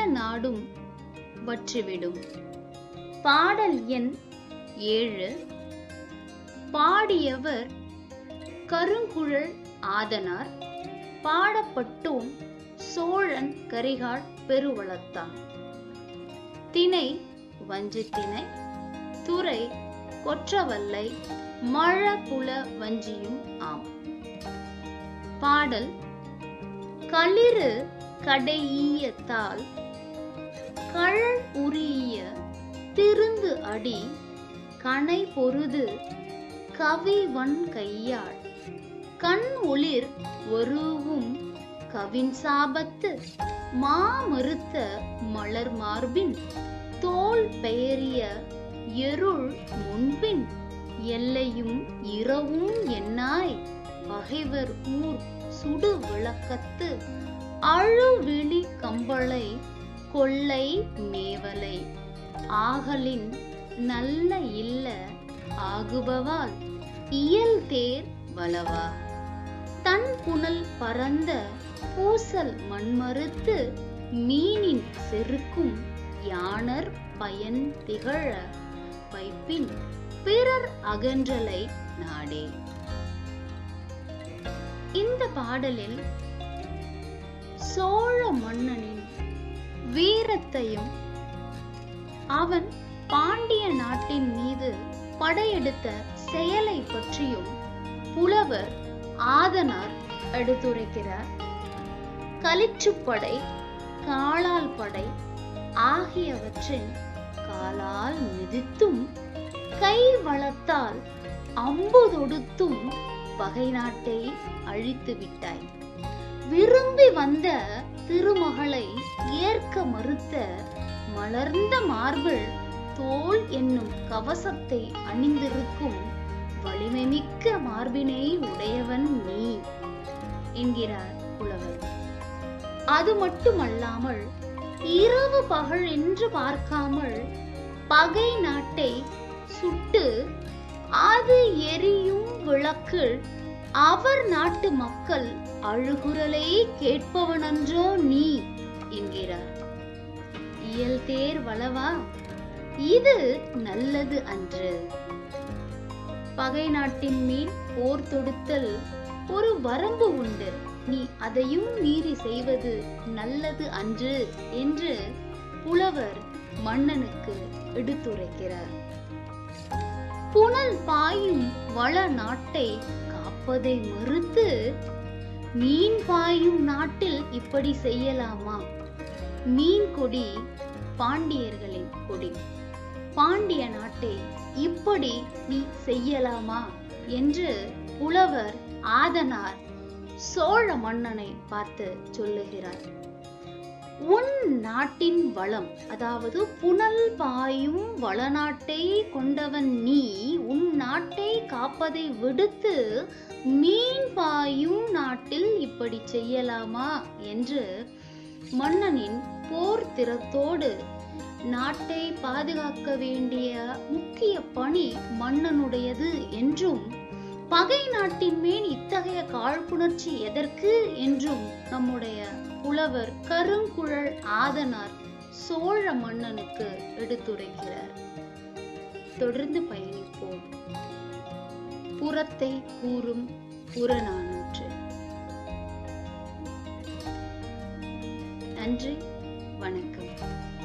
நாடும் வற்றிவிடும் பாடல் எண் ஏழு பாடியவர் கருங்குழல் ஆதனார் பாடப்பட்டோம் சோழன் கரிகால் பெருவளத்தான் திணை வஞ்சித்திணை துறை கொற்றவல்லை மழபுல வஞ்சியும் ஆம் பாடல் களிறு கடையீயத்தால் கழல் உரிய திருந்து அடி கனை பொருது கவிவன் கையாள் கண் ஒளிர் ஒருவும் கவின் சாபத்து மாமறுத்த மலர் மார்பின் தோல் பெயரிய எருள் முன்பின் எல்லையும் இரவும் என்னாய் பகைவர் ஊர் சுடு விளக்கத்து அழுவிழி கம்பளை கொள்ளை மேவலை ஆகலின் நல்ல இல்ல ஆகுபவால் இயல் தேர் வலவா தன் புனல் பரந்த பூசல் மண்மறுத்து மீனின் செருக்கும் யானர் பயன் திகழ வைப்பின் பிறர் அகன்றலை நாடே இந்த பாடலில் சோழ மன்னனின் வீரத்தையும் அவன் பாண்டிய நாட்டின் மீது படையெடுத்த செயலை பற்றியும் புலவர் ஆதனார் எடுத்துரைக்கிறார் களிற்றுப்படை காலால் படை ஆகியவற்றின் காலால் மிதித்தும் கை வளத்தால் அம்பு தொடுத்தும் பகை நாட்டை அழித்து விட்டாய் விரும்பி வந்த திருமகளை ஏற்க மறுத்த மலர்ந்த மார்பிள் தோல் என்னும் கவசத்தை அணிந்திருக்கும் வலிமை மிக்க மார்பினை உடையவன் நீ என்கிறார் புலவர் அது மட்டுமல்லாமல் இரவு பகல் என்று பார்க்காமல் பகை நாட்டை சுட்டு அது எரியும் விளக்கில் அவர் நாட்டு மக்கள் அழுகுரலை கேட்பவனன்றோ நீ என்கிறார் இயல் தேர் வளவா இது நல்லது அன்று பகை நாட்டின் மேல் போர் தொடுத்தல் ஒரு வரம்பு உண்டு நீ அதையும் மீறி செய்வது நல்லது அன்று என்று புலவர் மன்னனுக்கு எடுத்துரைக்கிறார் புனல் பாயும் வள நாட்டை காப்பதை மறுத்து மீன் பாயும் நாட்டில் இப்படி செய்யலாமா மீன் கொடி பாண்டியர்களின் கொடி பாண்டிய நாட்டை இப்படி நீ செய்யலாமா என்று புலவர் ஆதனார் சோழ மன்னனை பார்த்து சொல்லுகிறார் உன் நாட்டின் வளம் அதாவது புனல் பாயும் வளநாட்டை கொண்டவன் நீ உன் நாட்டை காப்பதை விடுத்து மீன் பாயும் நாட்டில் இப்படி செய்யலாமா என்று மன்னனின் போர் திறத்தோடு நாட்டை பாதுகாக்க வேண்டிய முக்கிய பணி மன்னனுடையது என்றும் பகை நாட்டின் மேல் இத்தகைய காழ்ப்புணர்ச்சி எதற்கு என்றும் நம்முடைய புலவர் கருங்குழல் ஆதனார் சோழ மன்னனுக்கு எடுத்துரைக்கிறார் தொடர்ந்து பயணிப்போம் புறத்தை கூறும் புறநானூற்று நன்றி வணக்கம்